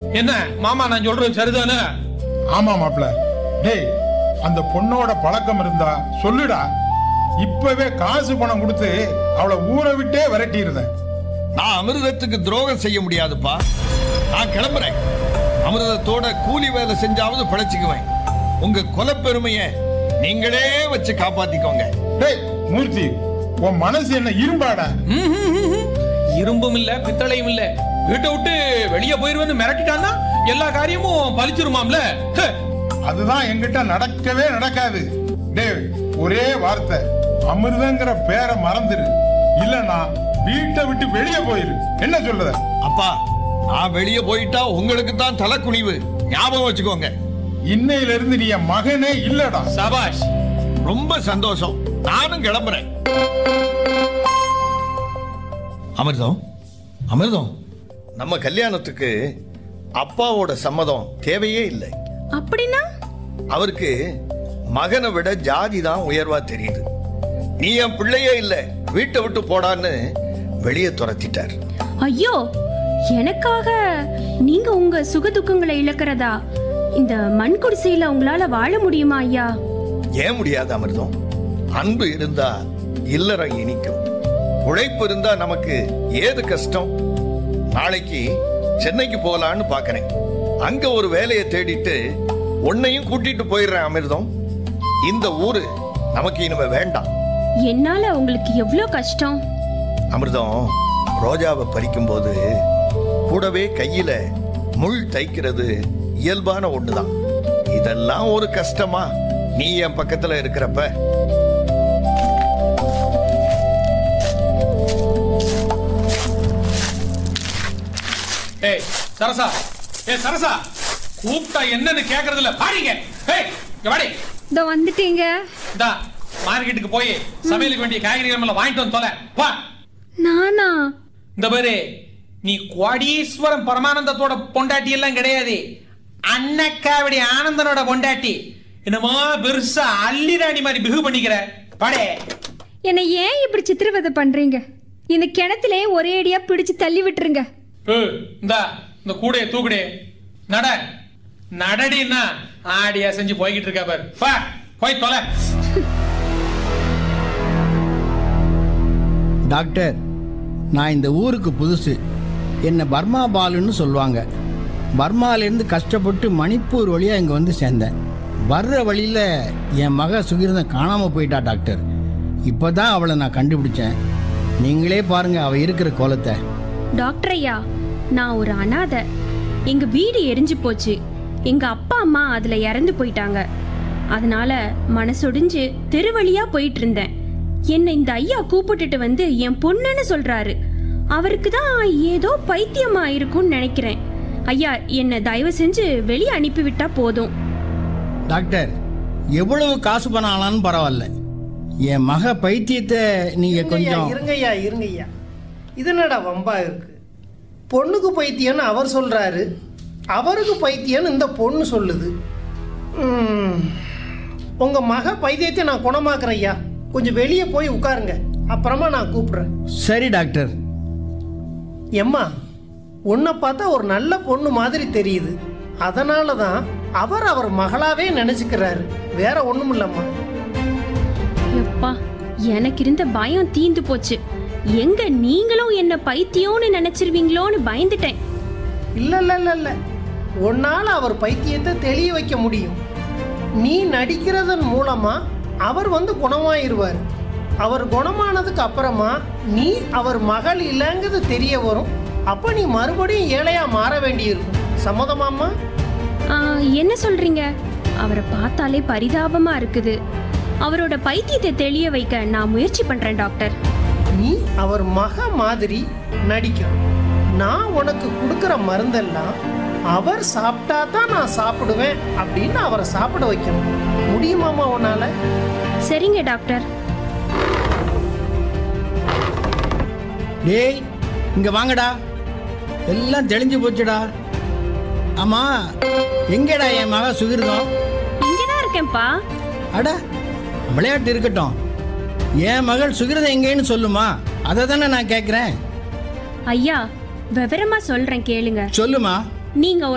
என்ன மாமா நான் சொல்றது சரிதானே ஆமா மாப்ள டேய் அந்த பொண்ணோட பழக்கம் இருந்தா சொல்லுடா இப்பவே காசு பணம் கொடுத்து அவளை ஊரை விட்டே விரட்டியிருந்தேன் நான் அமிர்தத்துக்கு துரோகம் செய்ய முடியாதுப்பா நான் கிளம்புறேன் அமிர்தத்தோட கூலி வேலை செஞ்சாவது பிழைச்சுக்குவேன் உங்க கொலப்பெருமைய நீங்களே வச்சு காப்பாத்திக்கோங்க டேய் மூர்த்தி உன் மனசு என்ன இரும்பாடா இரும்பும் இல்ல பித்தளையும் இல்ல வீட்டை விட்டு வெளியே போயிருவேன்னு மிரட்டிட்டான்னா எல்லா காரியமும் பலிச்சிருமாம்ல ஹே, அதுதான் என்கிட்ட நடக்கவே நடக்காது டேய் ஒரே வார்த்தை அமிர்தங்கிற பேரை மறந்துரு இல்லனா வீட்டை விட்டு வெளியே போயிரு என்ன சொல்லுத அப்பா நான் வெளியே போயிட்டா உங்களுக்கு தான் தலை குனிவு ஞாபகம் வச்சுக்கோங்க இன்னையில இருந்து நீ என் மகனே இல்லடா சபாஷ் ரொம்ப சந்தோஷம் நானும் கிளம்புறேன் அமிர்தம் அமிர்தம் நம்ம கல்யாணத்துக்கு அப்பாவோட சம்மதம் தேவையே இல்லை அப்படின்னா அவருக்கு மகனை விட ஜாதி தான் உயர்வா தெரியுது நீ என் பிள்ளையே இல்ல வீட்டை விட்டு போடான்னு வெளியே துரத்திட்டார் ஐயோ எனக்காக நீங்க உங்க சுக துக்கங்களை இழக்கிறதா இந்த மண் குடிசையில உங்களால வாழ முடியுமா ஐயா ஏன் முடியாது அமிர்தம் அன்பு இருந்தா இல்லறம் இனிக்கும் உழைப்பு இருந்தா நமக்கு ஏது கஷ்டம் நாளைக்கு சென்னைக்கு போகலான்னு பார்க்கறேன் அங்க ஒரு வேலையை தேடிட்டு உன்னையும் கூட்டிட்டு போயிடுறேன் அமிர்தம் இந்த ஊரு நமக்கு இனிமே வேண்டாம் என்னால உங்களுக்கு எவ்வளோ கஷ்டம் அமிர்தம் ரோஜாவை பறிக்கும்போது கூடவே கையில முள் தைக்கிறது இயல்பான ஒண்ணுதான் இதெல்லாம் ஒரு கஷ்டமா நீ என் பக்கத்துல இருக்கிறப்ப ஏய் சரசா ஏய் சரசா கூப்பிட்டா என்னன்னு கேக்குறது இல்ல பாருங்க ஏய் இங்க வாடி இதோ வந்துட்டீங்க இந்தா மார்க்கெட்டுக்கு போய் சமையலுக்கு வேண்டிய காய்கறிகள் எல்லாம் வாங்கிட்டு வந்து தொலை வா நானா இந்த பாரு நீ கோடீஸ்வரம் பரமானந்தத்தோட பொண்டாட்டி எல்லாம் கிடையாது அன்னக்காவடி ஆனந்தனோட பொண்டாட்டி என்னமோ பெருசா அள்ளிராணி மாதிரி பிகு பண்ணிக்கிற படே என்னை ஏன் இப்படி சித்திரவதை பண்றீங்க இந்த கிணத்திலே ஒரே அடியா பிடிச்சு தள்ளி விட்டுருங்க இந்த இந்த கூடைய தூக்குடே நட நடடின்னா ஆடியா செஞ்சு போய்கிட்டு இருக்கா பாரு வா போய் தொலை டாக்டர் நான் இந்த ஊருக்கு புதுசு என்னை பர்மா பாலுன்னு சொல்லுவாங்க பர்மாலேருந்து கஷ்டப்பட்டு மணிப்பூர் வழியாக இங்கே வந்து சேர்ந்தேன் வர்ற வழியில் என் மக சுகிருதன் காணாமல் போயிட்டா டாக்டர் இப்போ தான் அவளை நான் கண்டுபிடிச்சேன் நீங்களே பாருங்கள் அவள் இருக்கிற கோலத்தை டாக்டர் ஐயா நான் ஒரு அனாதை எங்க வீடு எரிஞ்சு போச்சு எங்க அப்பா அம்மா அதுல இறந்து போயிட்டாங்க அதனால மனசொடிஞ்சு தெருவழியா போயிட்டு இருந்தேன் என்னை இந்த ஐயா கூப்பிட்டுட்டு வந்து என் பொண்ணுன்னு சொல்றாரு அவருக்கு தான் ஏதோ பைத்தியமா இருக்கும்னு நினைக்கிறேன் ஐயா என்னை தயவு செஞ்சு வெளியே அனுப்பிவிட்டா போதும் டாக்டர் எவ்வளவு காசு பணம் ஆனாலும் பரவாயில்ல என் மக பைத்தியத்தை நீங்கள் இருங்கய்யா, கொஞ்சம் இருங்கய்யா இருங்கய்யா இது என்னடா வம்பா இருக்கு பொண்ணுக்கு பைத்தியம்னு அவர் சொல்றாரு அவருக்கு பைத்தியம்னு இந்த பொண்ணு சொல்லுது ம், உங்க மக பைத்தியத்தை நான் குணமாக்குறேன் ஐயா கொஞ்சம் வெளியே போய் உட்காருங்க அப்புறமா நான் கூப்பிடுறேன் சரி டாக்டர் எம்மா உன்னை பார்த்தா ஒரு நல்ல பொண்ணு மாதிரி தெரியுது அதனால தான் அவர் அவர் மகளாவே நினைச்சுக்கிறாரு வேற ஒண்ணும் இல்லம்மா எப்பா எனக்கு இருந்த பயம் தீந்து போச்சு எங்க நீங்களும் என்ன பைத்தியம்னு நினைச்சிருவீங்களோன்னு பயந்துட்டேன் இல்ல இல்ல இல்ல இல்ல உன்னால அவர் பைத்தியத்தை தெளிய வைக்க முடியும் நீ நடிக்கிறதன் மூலமா அவர் வந்து குணமாயிருவார் அவர் குணமானதுக்கு அப்புறமா நீ அவர் மகள் இல்லைங்கிறது தெரிய வரும் அப்ப நீ மறுபடியும் ஏழையா மாற வேண்டியிருக்கும் சம்மதமாம்மா ஆ, என்ன சொல்றீங்க அவரை பார்த்தாலே பரிதாபமா இருக்குது அவரோட பைத்தியத்தை தெளிய வைக்க நான் முயற்சி பண்றேன் டாக்டர் நீ அவர் மக மாதிரி நடிக்கணும் நான் உனக்கு கொடுக்குற மருந்தெல்லாம் அவர் சாப்பிட்டா தான் நான் சாப்பிடுவேன் அப்படின்னு அவரை சாப்பிட வைக்கணும் முடியுமாம்மா உன்னால சரிங்க டாக்டர் டேய் இங்க வாங்கடா எல்லாம் தெளிஞ்சு போச்சுடா ஆமா எங்கடா என் மக சுகிருதம் இங்கதான் இருக்கேன்ப்பா அட விளையாட்டு இருக்கட்டும் என் மகள் சுகிருதம் எங்கேன்னு சொல்லுமா அதை தானே நான் கேட்குறேன் ஐயா விவரமா சொல்றேன் கேளுங்க சொல்லுமா நீங்க ஒரு